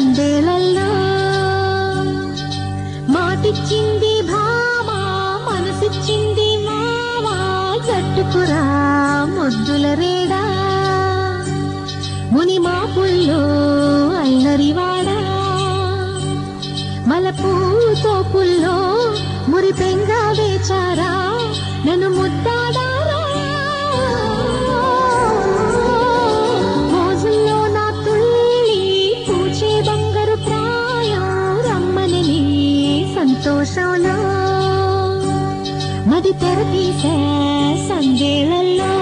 సందేళల్లో మాటిచ్చింది భామా మనసిచ్చింది మావా జట్టుకురా ముద్దుల రేడా ముని మాపుల్లో అల్లరివాడా మలపూ తోపుల్లో మురి పెంగా వేచారా నన్ను ముద్దాడారా మోజుల్లో నా తుళ్ళి పూచే బంగారు ప్రాయం రమ్మని నీ సంతోషంలో మది తెరతీసే సందేళల్లో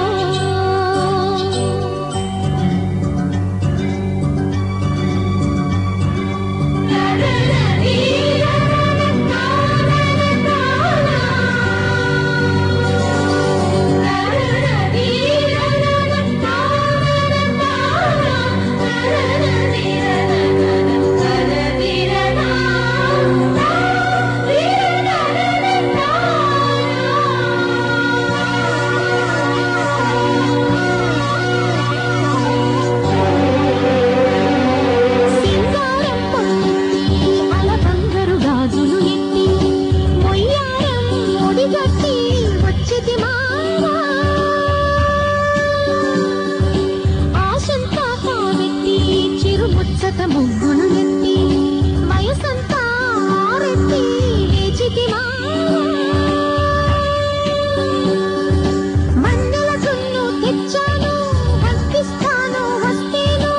సింగారం పొంది అల బంగారు గాజులు ఎత్తి మొయ్యారం ఒడిగట్టి వచ్చితి మావా ఆశంతా కావెత్తి చిరుముచ్చట ముగ్గులు ఎత్తి వయసంతా ఆరెత్తి లేచితి మావా మండల జున్ను తెచ్చాను పంపిస్తాను వస్తేను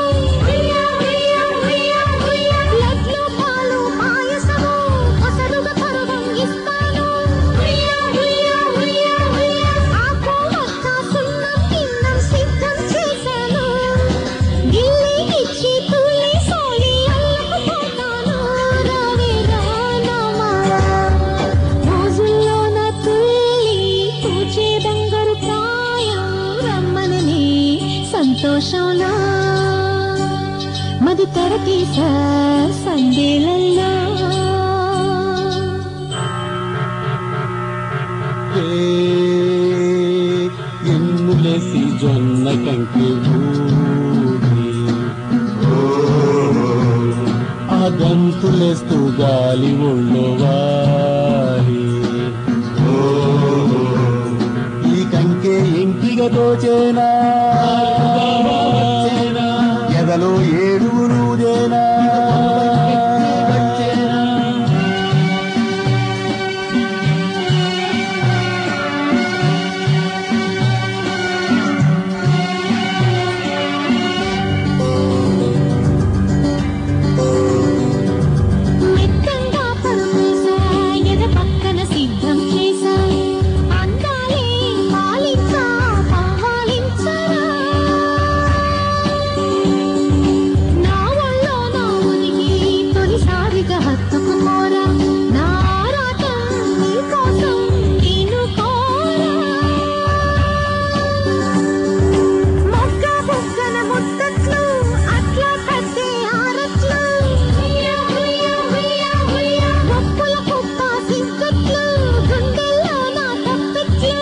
లడ్లు పాలు పాయసము కొసరుగా పరువం ఇస్తాను ఆకు వక్క సున్నం కిన్నం సిద్ధం చేశాను గిల్లి ఇచ్చి తుల్లి సోలి అల్లకు పోతాను రావే రానమా మోజుల్లో నా తుల్లి పూచే బంగారు ప్రాయం రమ్మనని సంతోషంలో మది తెరతీసా సందేలల్లో ఎన్నులేసి జొన్న కంకి ఊడి ఆ గంతులేస్తూ గాలి ఒళ్ళో వాలి ఈ కంకే ఇంటిగా తోచేనా ఎదలో ఏడుగురుదేనా మెత్తంగా పరుపేసా ఎద పక్కన సిద్ధం చేసా అందాలే పాలించా పాలించరా నా ఒళ్ళో నా ఉనికి తొలిసారిగా హత్తుకుపోరా నా ఆరాటం నీ కోసం నేను కోరా మొగ్గ బొగ్గన ముద్దట్లు అట్లా కట్టే ఆరట్లు పప్పుల కుప్ప సింకట్లు గుండెల్లో నా తప్పెట్లు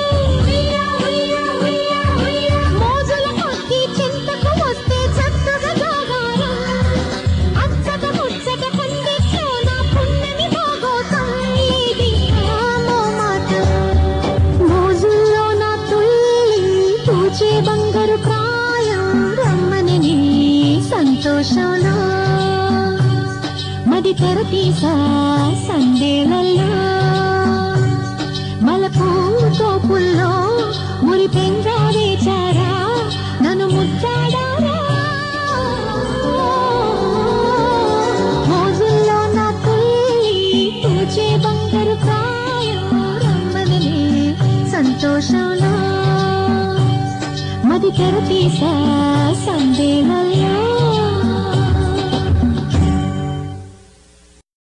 మోజుల కొద్ది చింతకు వస్తే చక్కగా జాగారం అచ్చట ముచ్చట పండిట్లో నా పున్నమి బాగోతం ఇది ఆమో మాట మోజుల్లో నా తుల్లి పూచే బంగారు ప్రాయం రమ్మని నీ సంతోషంలో మది తెరతీసా సందేలల్లో మలపూ తోపుల్లో మురి పెంగా వేచారా నన్ను ముద్దాడారా మోజుల్లో నా తుల్లి పూచే బంగారు ప్రాయం రమ్మని నీ సంతోషంలో మది తెరతీసా సందేహంలో